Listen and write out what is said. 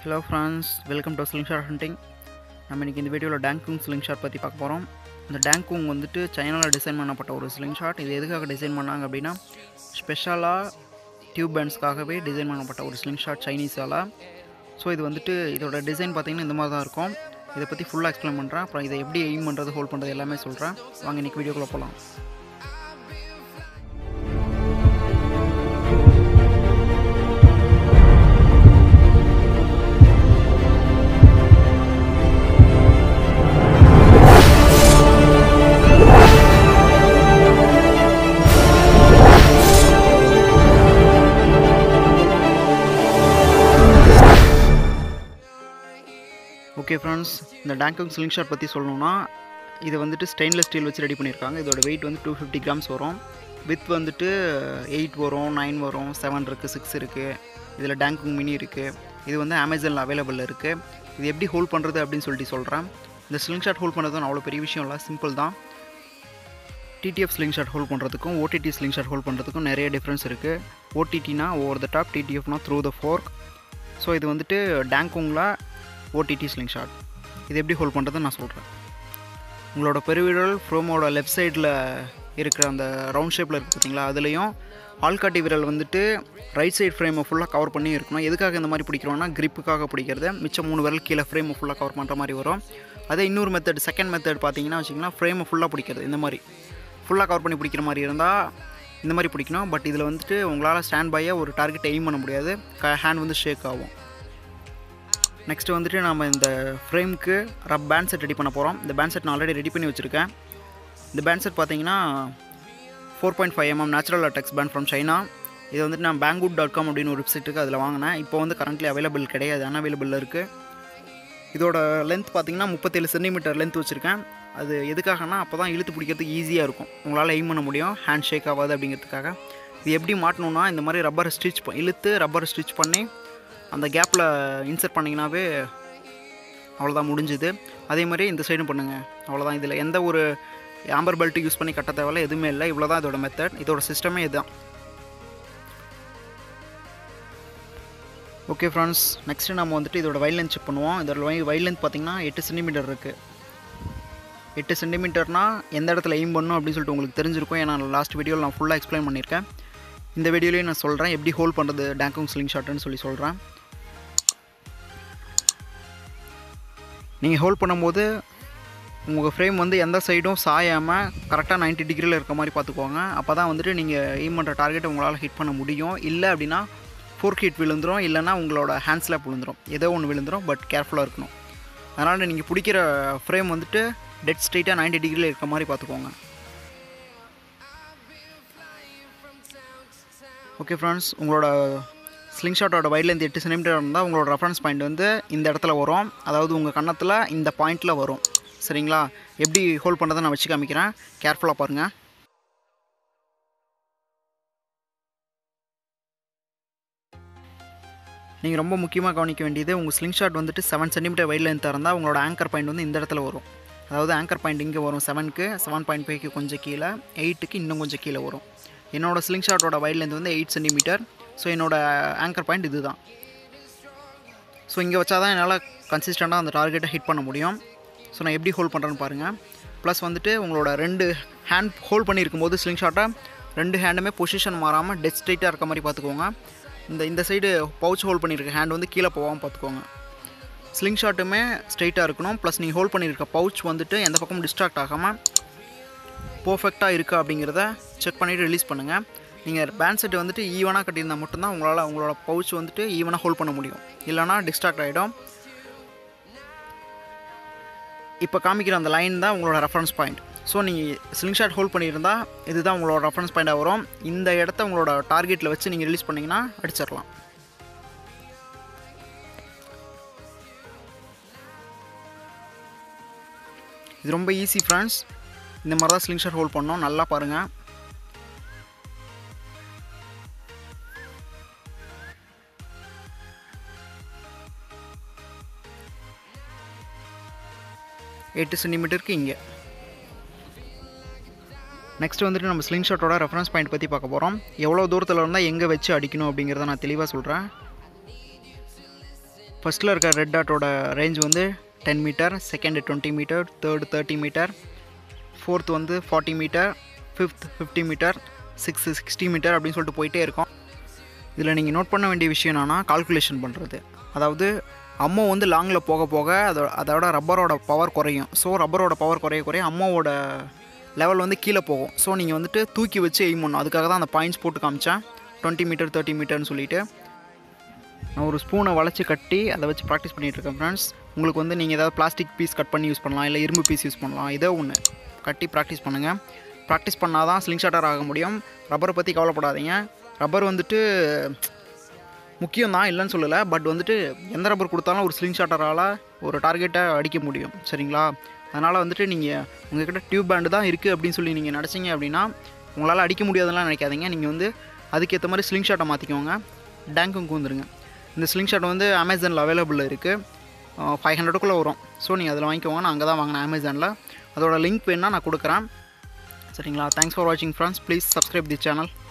hello friends welcome to sling shot hunting நம்ம இன்றைக்கி இந்த வீடியோவில் டேங்குங் ஸ்லிங் ஷாட் பற்றி பார்க்க போகிறோம் இந்த டேங்குங் வந்துட்டு சைனாவில் டிசைன் பண்ணப்பட்ட ஒரு ஸ்லிங் ஷாட் இது எதுக்காக டிசைன் பண்ணாங்க அப்படின்னா ஸ்பெஷலாக டியூப் பேண்ட்ஸ்க்காகவே டிசைன் பண்ணப்பட்ட ஒரு ஸ்லிங் ஷாட் சைனீஸால் ஸோ இது வந்துட்டு இதோட டிசைன் பார்த்திங்கன்னா இந்த மாதிரி தான் இருக்கும் இதை பற்றி ஃபுல்லாக எக்ஸ்பிளைன் பண்ணுறேன் அப்புறம் இதை எப்படி எய்ம் பண்ணுறது ஹோல்ட் பண்ணுறது எல்லாமே சொல்கிறேன் வாங்க இன்றைக்கி வீடியோக்குள்ளே போகலாம் ஓகே ஃப்ரெண்ட்ஸ் இந்த டேங்கங் ஸ்லிங் ஷாட் பற்றி சொல்லணும்னா இது வந்துட்டு ஸ்டெயின்லெஸ் ஸ்டீல் வச்சு ரெடி பண்ணியிருக்காங்க இதோட வெயிட் வந்து டூ ஃபிஃப்டி கிராம்ஸ் வரும் வித் வந்துட்டு எயிட் வரும் நைன் வரும் செவன் இருக்குது சிக்ஸ் இருக்குது இதில் டேங்குங் மினி இருக்குது இது வந்து அமேசானில் அவைலபிள் இருக்குது இது எப்படி ஹோல்ட் பண்ணுறது அப்படின்னு சொல்லிட்டு சொல்கிறேன் இந்த ஸ்லிங் ஷாட் ஹோல்ட் பண்ணுறது அவ்வளோ பெரிய விஷயம் இல்லை சிம்பிள் தான் டிடிஎஃப் ஸ்லிங் ஷாட் ஹோல்ட் பண்ணுறதுக்கும் ஓடிடி ஸ்லிங் ஷாட் ஹோல்ட் பண்ணுறதுக்கும் நிறைய டிஃப்ரென்ஸ் இருக்குது ஓடிடினா ஓவர் த டாப் டிடிஎஃப்னா த்ரூ த ஃபோர்க் ஸோ இது வந்துட்டு டேங்குங்கில் ஓடிடி ஸ்லிங் ஷாட் இது எப்படி ஹோல்ட் பண்ணுறதுன்னு நான் சொல்கிறேன் உங்களோட பெருவிரல் ஃப்ரோமோட லெஃப்ட் சைடில் இருக்கிற அந்த ரவுண்ட் ஷேப்பில் இருக்குது பார்த்தீங்களா அதுலேயும் ஆள்காட்டி விரல் வந்துட்டு ரைட் சைடு ஃப்ரேமை ஃபுல்லாக கவர் பண்ணி இருக்கணும் எதுக்காக இந்த மாதிரி பிடிக்கிறோன்னா கிரிப்புக்காக பிடிக்கிறது மிச்சம் மூணு விரல் கீழே ஃப்ரேமை ஃபுல்லாக கவர் பண்ணுற மாதிரி வரும் அதே இன்னொரு மெத்தட் செகண்ட் மெத்தட் பார்த்தீங்கன்னா வச்சிங்கன்னா ஃப்ரேமை ஃபுல்லாக பிடிக்கிறது இந்த மாதிரி ஃபுல்லாக கவர் பண்ணி பிடிக்கிற மாதிரி இருந்தால் இந்த மாதிரி பிடிக்கணும் பட் இதில் வந்துட்டு உங்களால் ஸ்டாண்ட் பையாக ஒரு டார்கெட் எய்ம் பண்ண முடியாது க ஹேண்ட் வந்து ஷேக் ஆகும் நெக்ஸ்ட்டு வந்துட்டு நம்ம இந்த ஃப்ரேம்க்கு ரப் பேண்ட் செட் ரெடி பண்ண போகிறோம் இந்த பேண்ட் செட் நான் ஆல்ரெடி ரெடி பண்ணி வச்சுருக்கேன் இந்த பேண்ட் செட் பார்த்தீங்கன்னா four point five M M natural latex band from China இது வந்துட்டு நான் பேங்குட் டாட் காம் அப்படின்னு ஒரு வெப்சைட் இருக்குது அதில் வாங்கினேன் இப்போ வந்து கரண்ட்லி அவைலபிள் கிடையாது அன்அவைலபிளில் இருக்குது இதோட லென்த் பார்த்தீங்கன்னா முப்பத்தேழு சென்டிமீட்டர் லென்த் வச்சுருக்கேன் அது எதுக்காகனா அப்போ தான் இழுத்து பிடிக்கிறதுக்கு ஈஸியாக இருக்கும் உங்களால் எய்ம் பண்ண முடியும் ஹேண்ட் ஷேக் ஆகாது அப்படிங்கிறதுக்காக இது எப்படி மாட்டணும்னா இந்த மாதிரி ரப்பரை ஸ்டிச் இழுத்து ரப்பரை ஸ்டிச் பண்ணி அந்த கேப்பில் இன்சர்ட் பண்ணிங்கனாவே அவ்வளோதான் முடிஞ்சுது அதே மாதிரி இந்த சைடும் பண்ணுங்கள் அவ்வளோதான் இதில் எந்த ஒரு ஆம்பர் பெல்ட்டு யூஸ் பண்ணி கட்ட தேவையில்ல எதுவுமே இல்லை இவ்வளோ தான் இதோட மெத்தட் இதோட சிஸ்டமே இதுதான் ஓகே ஃப்ரெண்ட்ஸ் நெக்ஸ்ட்டு நம்ம வந்துட்டு இதோட வைல் லென்த் செக் பண்ணுவோம் இதோட வை வைல் லென்த் பார்த்திங்கன்னா எட்டு சென்டிமீட்டர் இருக்குது எட்டு சென்டிமீட்டர்னால் எந்த இடத்துல எய்ம் பண்ணும் அப்படின்னு சொல்லிட்டு உங்களுக்கு தெரிஞ்சிருக்கும் ஏன்னா லாஸ்ட் வீடியோவில் நான் ஃபுல்லாக எக்ஸ்பிளைன் பண்ணியிருக்கேன் இந்த வீடியோலேயும் நான் சொல்கிறேன் எப்படி ஹோல்ட் பண்ணுறது டேங்கும் ஸ்லிங் ஷாட்டுன்னு சொல்லி சொல்கிறேன் நீங்கள் ஹோல்ட் பண்ணும்போது உங்கள் ஃப்ரேம் வந்து எந்த சைடும் சாயாமல் கரெக்டாக நைன்ட்டி டிகிரியில் இருக்க மாதிரி பார்த்துக்கோங்க அப்போ தான் வந்துட்டு நீங்கள் எய்ம் பண்ணுற டார்கெட்டை உங்களால் ஹிட் பண்ண முடியும் இல்லை அப்படின்னா ஃபோர்க் ஹிட் விழுந்துடும் இல்லைனா உங்களோட ஹேண்ட் ஸ்லாப் விழுந்துடும் ஏதோ ஒன்று விழுந்துடும் பட் கேர்ஃபுல்லாக இருக்கணும் அதனால் நீங்கள் பிடிக்கிற ஃப்ரேம் வந்துட்டு டெட் ஸ்ட்ரைட்டாக நைன்ட்டி டிகிரியில் இருக்க மாதிரி பார்த்துக்கோங்க ஓகே ஃப்ரெண்ட்ஸ் உங்களோட ஸ்லிங் ஷாட்டோட வைட் லென்த் எட்டு சென்டிமீட்டர் இருந்தால் உங்களோட ரெஃபரன்ஸ் பாயிண்ட் வந்து இந்த இடத்துல வரும் அதாவது உங்கள் கன்னத்தில் இந்த பாயிண்டில் வரும் சரிங்களா எப்படி ஹோல்ட் பண்ணுறதை நான் வச்சு காமிக்கிறேன் கேர்ஃபுல்லாக பாருங்கள் நீங்கள் ரொம்ப முக்கியமாக கவனிக்க வேண்டியது உங்கள் ஸ்லிங் ஷாட் வந்துட்டு செவன் சென்டிமீட்டர் வைட் லென்த்தாக இருந்தால் உங்களோட ஆங்கர் பாயிண்ட் வந்து இந்த இடத்துல வரும் அதாவது ஆங்கர் பாயிண்ட் இங்கே வரும் செவனுக்கு செவன் பாயிண்ட் ஃபைவ்க்கு கொஞ்சம் கீழே எயிட்டுக்கு இன்னும் கொஞ்சம் கீழே வரும் என்னோடய ஸ்லிங் ஷாட்டோட வைட் லென்த் வந்து எயிட் சென்டிமீட்டர் ஸோ என்னோடய ஆங்கர் பாயிண்ட் இது தான் ஸோ இங்கே வச்சா தான் என்னால் கன்சிஸ்டண்ட்டாக அந்த டார்கெட்டை ஹிட் பண்ண முடியும் ஸோ நான் எப்படி ஹோல்ட் பண்ணுறேன்னு பாருங்கள் ப்ளஸ் வந்துட்டு உங்களோட ரெண்டு ஹேண்ட் ஹோல்ட் பண்ணியிருக்கும் போது ஸ்லிங் ஷாட்டை ரெண்டு ஹேண்டுமே பொசிஷன் மாறாமல் டெட் ஸ்ட்ரைட்டாக இருக்க மாதிரி பார்த்துக்கோங்க இந்த இந்த சைடு பவுச் ஹோல்ட் பண்ணியிருக்க ஹேண்ட் வந்து கீழே போகாமல் பார்த்துக்கோங்க ஸ்லிங் ஷாட்டுமே ஸ்ட்ரைட்டாக இருக்கணும் ப்ளஸ் நீங்கள் ஹோல்ட் பண்ணியிருக்க பவுச் வந்துட்டு எந்த பக்கமும் டிஸ்ட்ராக்ட் ஆகாமல் பர்ஃபெக்டாக இருக்கா அப்படிங்கிறத செக் பண்ணிவிட்டு ரிலீஸ் பண்ணுங்கள் நீங்கள் பேண்ட் செட் வந்துட்டு ஈவனாக கட்டியிருந்தால் மட்டும்தான் உங்களால் உங்களோட பவுச் வந்துட்டு ஈவனாக ஹோல்ட் பண்ண முடியும் இல்லைனா டிஸ்ட்ராக்ட் ஆகிடும் இப்போ காமிக்கிற அந்த லைன் தான் உங்களோட ரெஃபரன்ஸ் பாயிண்ட் ஸோ நீங்கள் ஸ்லிங் ஷாட் ஹோல்ட் பண்ணியிருந்தால் இதுதான் உங்களோட ரெஃபரன்ஸ் பாயிண்ட்டாக வரும் இந்த இடத்த உங்களோட டார்கெட்டில் வச்சு நீங்கள் ரிலீஸ் பண்ணிங்கன்னா அடிச்சிடலாம் இது ரொம்ப ஈஸி ஃப்ரெண்ட்ஸ் இந்த மாதிரி தான் ஸ்லிங் ஷாட் ஹோல்ட் பண்ணோம் நல்லா பாருங்கள் எட்டு சென்டிமீட்டருக்கு இங்கே நெக்ஸ்ட் வந்துட்டு நம்ம ஸ்லிங் ஷாட்டோட ரெஃபரன்ஸ் பாயிண்ட் பற்றி பார்க்க போகிறோம் எவ்வளோ தூரத்தில் இருந்தால் எங்கே வச்சு அடிக்கணும் அப்படிங்கிறத நான் தெளிவாக சொல்கிறேன் ஃபஸ்ட்டில் இருக்க ரெட் டாட்டோட ரேஞ்ச் வந்து ten metre second twenty metre third thirty metre fourth வந்து forty metre fifth fifty metre sixth sixty metre அப்படின்னு சொல்லிட்டு போயிட்டே இருக்கோம் இதில் நீங்கள் நோட் பண்ண வேண்டிய விஷயம் என்னென்னா கால்குலேஷன் பண்ணுறது அதாவது அம்மோ வந்து லாங்கில் போக போக அதோட அதோட ரப்பரோட பவர் குறையும் ஸோ ரப்பரோட பவர் குறைய குறைய அம்மாவோட லெவல் வந்து கீழே போகும் ஸோ நீங்கள் வந்துட்டு தூக்கி வச்சு எய்ம் பண்ணணும் அதுக்காக தான் அந்த பாயிண்ட்ஸ் போட்டு காமிச்சேன் டுவெண்ட்டி மீட்டர் தேர்ட்டி மீட்டர்னு சொல்லிட்டு நான் ஒரு ஸ்பூனை வளைச்சி கட்டி அதை வச்சு ப்ராக்டிஸ் பண்ணிகிட்டு இருக்கேன் ஃப்ரெண்ட்ஸ் உங்களுக்கு வந்து நீங்கள் ஏதாவது பிளாஸ்டிக் பீஸ் கட் பண்ணி யூஸ் பண்ணலாம் இல்லை இரும்பு பீஸ் யூஸ் பண்ணலாம் ஏதோ ஒன்று கட்டி ப்ராக்டிஸ் பண்ணுங்கள் ப்ராக்டிஸ் பண்ணால் தான் ஸ்லிங் ஷாட்டர் ஆக முடியும் ரப்பரை பற்றி கவலைப்படாதீங்க ரப்பர் வந்துட்டு முக்கியம் தான் இல்லைன்னு சொல்லலை பட் வந்துட்டு எந்த ரப்பர் கொடுத்தாலும் ஒரு ஸ்லிங் ஷாட்டரால் ஒரு டார்கெட்டை அடிக்க முடியும் சரிங்களா அதனால் வந்துட்டு நீங்கள் உங்கள்கிட்ட டியூப் பேண்டு தான் இருக்குது அப்படின்னு சொல்லி நீங்கள் நினச்சிங்க அப்படின்னா உங்களால் அடிக்க முடியாதுலாம் நினைக்காதீங்க நீங்கள் வந்து அதுக்கேற்ற மாதிரி ஸ்லிங் ஷாட்டை மாற்றிக்கோங்க டேங்க்கும் கூந்துருங்க இந்த ஸ்லிங் ஷாட் வந்து அமேசானில் அவைலபிள் இருக்குது ஃபைவ் ஹண்ட்ரடுக்குள்ளே வரும் ஸோ நீங்கள் அதில் வாங்கிக்கோங்க நான் அங்கே தான் வாங்கினேன் அமேசானில் அதோட லிங்க் வேணால் நான் கொடுக்குறேன் சரிங்களா தேங்க்ஸ் ஃபார் வாட்சிங் friends please subscribe the channel